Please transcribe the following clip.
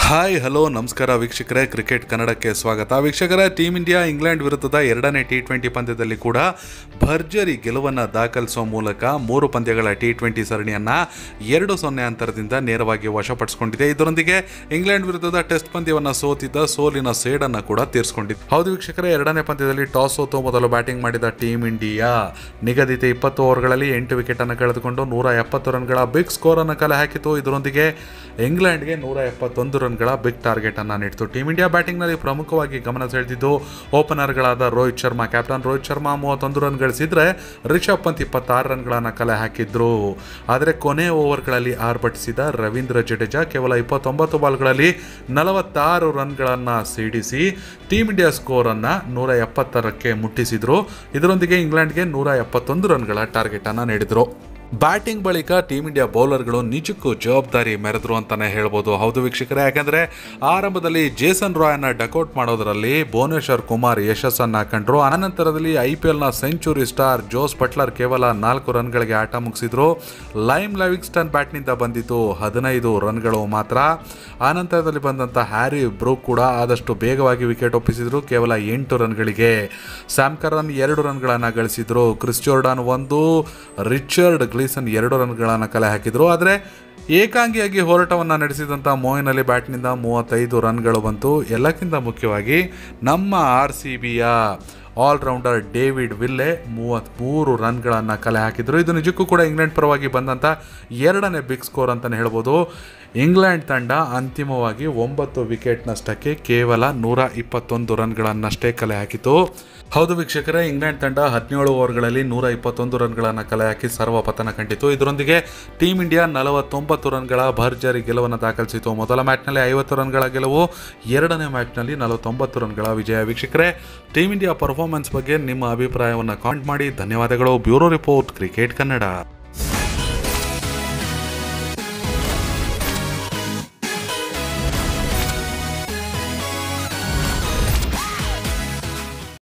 hi hello ನಮಸ್ಕಾರ ವೀಕ್ಷಕರೇ cricket ಕನ್ನಡಕ್ಕೆ ಸ್ವಾಗತ ವೀಕ್ಷಕರೇ ಟೀಮ್ ಇಂಡಿಯಾ ಇಂಗ್ಲೆಂಡ್ ವಿರುದ್ಧದ ಎರಡನೇ ಟಿ ಟ್ವೆಂಟಿ ಪಂದ್ಯದಲ್ಲಿ ಕೂಡ ಭರ್ಜರಿ ಗೆಲುವನ್ನು ದಾಖಲಿಸುವ ಮೂಲಕ ಮೂರು ಪಂದ್ಯಗಳ ಟಿ ಟ್ವೆಂಟಿ ಸರಣಿಯನ್ನು ಎರಡು ಸೊನ್ನೆ ಅಂತರದಿಂದ ನೇರವಾಗಿ ವಶಪಡಿಸಿಕೊಂಡಿದೆ ಇದರೊಂದಿಗೆ ಇಂಗ್ಲೆಂಡ್ ವಿರುದ್ಧದ ಟೆಸ್ಟ್ ಪಂದ್ಯವನ್ನು ಸೋತಿದ್ದ ಸೋಲಿನ ಸೇಡನ್ನು ಕೂಡ ತೀರಿಸಿಕೊಂಡಿದೆ ಹೌದು ವೀಕ್ಷಕರೇ ಎರಡನೇ ಪಂದ್ಯದಲ್ಲಿ ಟಾಸ್ ಸೋತು ಮೊದಲು ಬ್ಯಾಟಿಂಗ್ ಮಾಡಿದ ಟೀಮ್ ಇಂಡಿಯಾ ನಿಗದಿತ ಇಪ್ಪತ್ತು ಓವರ್ಗಳಲ್ಲಿ ಎಂಟು ವಿಕೆಟನ್ನು ಕಳೆದುಕೊಂಡು ನೂರ ಎಪ್ಪತ್ತು ರನ್ಗಳ ಬಿಗ್ ಸ್ಕೋರನ್ನು ಕಲೆ ಹಾಕಿತು ಇದರೊಂದಿಗೆ ಇಂಗ್ಲೆಂಡ್ಗೆ ನೂರ ಎಪ್ಪತ್ತೊಂದು ರನ್ಗಳ ಬಿಗ್ ಟಾರ್ಗೆಟ್ ಅನ್ನು ನೀಡಿತು ಟೀಮ್ ಇಂಡಿಯಾ ಬ್ಯಾಟಿಂಗ್ನಲ್ಲಿ ಪ್ರಮುಖವಾಗಿ ಗಮನ ಸೆಳೆದಿದ್ದು ಓಪನರ್ಗಳಾದ ರೋಹಿತ್ ಶರ್ಮಾ ಕ್ಯಾಪ್ಟನ್ ರೋಹಿತ್ ಶರ್ಮಾ ಮೂವತ್ತೊಂದು ರನ್ ಗಳಿಸಿದ್ರೆ ರಿಷಬ್ ಪಂತ್ ಇಪ್ಪತ್ತಾರು ರನ್ಗಳನ್ನು ಕಲೆ ಹಾಕಿದ್ರು ಆದರೆ ಕೊನೆ ಓವರ್ಗಳಲ್ಲಿ ಆರ್ಭಟಿಸಿದ ರವೀಂದ್ರ ಜಡೇಜಾ ಕೇವಲ ಇಪ್ಪತ್ತೊಂಬತ್ತು ಬಾಲ್ಗಳಲ್ಲಿ ನಲವತ್ತಾರು ರನ್ಗಳನ್ನು ಸಿಡಿಸಿ ಟೀಮ್ ಇಂಡಿಯಾ ಸ್ಕೋರನ್ನು ನೂರ ಎಪ್ಪತ್ತರಕ್ಕೆ ಮುಟ್ಟಿಸಿದ್ರು ಇದರೊಂದಿಗೆ ಇಂಗ್ಲೆಂಡ್ಗೆ ನೂರ ಎಪ್ಪತ್ತೊಂದು ರನ್ಗಳ ಟಾರ್ಗೆಟ್ ಅನ್ನು ನೀಡಿದರು ಬ್ಯಾಟಿಂಗ್ ಬಳಿಕ ಟೀಮ್ ಇಂಡಿಯಾ ಬೌಲರ್ಗಳು ನಿಜಕ್ಕೂ ಜವಾಬ್ದಾರಿ ಮೆರೆದ್ರು ಅಂತಾನೆ ಹೇಳ್ಬೋದು ಹೌದು ವೀಕ್ಷಕರೇ ಯಾಕಂದ್ರೆ ಆರಂಭದಲ್ಲಿ ಜೇಸನ್ ರಾಯನ್ನ ಡಕೌಟ್ ಮಾಡೋದರಲ್ಲಿ ಭುವನೇಶ್ವರ್ ಕುಮಾರ್ ಯಶಸ್ಸನ್ನ ಕಂಡ್ರು ಅನಂತರದಲ್ಲಿ ಐ ಪಿ ಎಲ್ನ ಸೆಂಚುರಿ ಸ್ಟಾರ್ ಜೋಸ್ ಬಟ್ಲರ್ ಕೇವಲ ನಾಲ್ಕು ರನ್ಗಳಿಗೆ ಆಟ ಮುಗಿಸಿದ್ರು ಲೈಮ್ ಲವಿಂಗ್ಸ್ಟನ್ ಬ್ಯಾಟ್ನಿಂದ ಬಂದಿದ್ದು ಹದಿನೈದು ರನ್ಗಳು ಮಾತ್ರ ಆನಂತರದಲ್ಲಿ ಬಂದಂಥ ಹ್ಯಾರಿ ಬ್ರೂಕ್ ಕೂಡ ಆದಷ್ಟು ಬೇಗವಾಗಿ ವಿಕೆಟ್ ಒಪ್ಪಿಸಿದ್ರು ಕೇವಲ ಎಂಟು ರನ್ಗಳಿಗೆ ಸ್ಯಾಮ್ ಕರನ್ ಎರಡು ರನ್ಗಳನ್ನು ಗಳಿಸಿದ್ರು ಕ್ರಿಸ್ ಜೋರ್ಡಾನ್ ಒಂದು ರಿಚರ್ಡ್ ಗ್ಲೀಸನ್ ಎರಡು ರನ್ಗಳನ್ನು ಕಲೆ ಹಾಕಿದ್ರು ಆದರೆ ಏಕಾಂಗಿಯಾಗಿ ಹೋರಾಟವನ್ನು ನಡೆಸಿದಂಥ ಮೋಯಿನ್ ಅಲಿ ಬ್ಯಾಟ್ನಿಂದ ಮೂವತ್ತೈದು ರನ್ಗಳು ಬಂತು ಎಲ್ಲಕ್ಕಿಂತ ಮುಖ್ಯವಾಗಿ ನಮ್ಮ ಆರ್ ಸಿ ಬಿಯ ಆಲ್ರೌಂಡರ್ ಡೇವಿಡ್ ವಿಲ್ಲೆ ಮೂವತ್ತ್ಮೂರು ರನ್ಗಳನ್ನು ಕಲೆ ಹಾಕಿದರು ಇದು ನಿಜಕ್ಕೂ ಕೂಡ ಇಂಗ್ಲೆಂಡ್ ಪರವಾಗಿ ಬಂದಂಥ ಎರಡನೇ ಬಿಗ್ ಸ್ಕೋರ್ ಅಂತಲೇ ಹೇಳ್ಬೋದು ಇಂಗ್ಲೆಂಡ್ ತಂಡ ಅಂತಿಮವಾಗಿ ಒಂಬತ್ತು ವಿಕೆಟ್ ನಷ್ಟಕ್ಕೆ ಕೇವಲ ನೂರ ಇಪ್ಪತ್ತೊಂದು ರನ್ಗಳನ್ನಷ್ಟೇ ಕಲೆ ಹಾಕಿತು ಹೌದು ವೀಕ್ಷಕರೇ ಇಂಗ್ಲೆಂಡ್ ತಂಡ ಹದಿನೇಳು ಓವರ್ಗಳಲ್ಲಿ ನೂರ ಇಪ್ಪತ್ತೊಂದು ರನ್ಗಳನ್ನು ಕಲೆ ಹಾಕಿ ಸರ್ವ ಪತನ ಕಂಡಿತು ಇದರೊಂದಿಗೆ ಟೀಮ್ ಇಂಡಿಯಾ ನಲವತ್ತೊಂಬತ್ತು ರನ್ಗಳ ಭರ್ಜರಿ ಗೆಲುವನ್ನು ದಾಖಲಿಸಿತು ಮೊದಲ ಮ್ಯಾಚ್ನಲ್ಲಿ ಐವತ್ತು ರನ್ಗಳ ಗೆಲುವು ಎರಡನೇ ಮ್ಯಾಚ್ನಲ್ಲಿ ನಲವತ್ತೊಂಬತ್ತು ರನ್ಗಳ ವಿಜಯ ವೀಕ್ಷಕರೇ ಟೀಮ್ ಇಂಡಿಯಾ ಪರ್ಫಾರ್ಮೆನ್ಸ್ ಬಗ್ಗೆ ನಿಮ್ಮ ಅಭಿಪ್ರಾಯವನ್ನು ಕಾಮೆಂಟ್ ಮಾಡಿ ಧನ್ಯವಾದಗಳು ಬ್ಯೂರೋ ರಿಪೋರ್ಟ್ ಕ್ರಿಕೆಟ್ ಕನ್ನಡ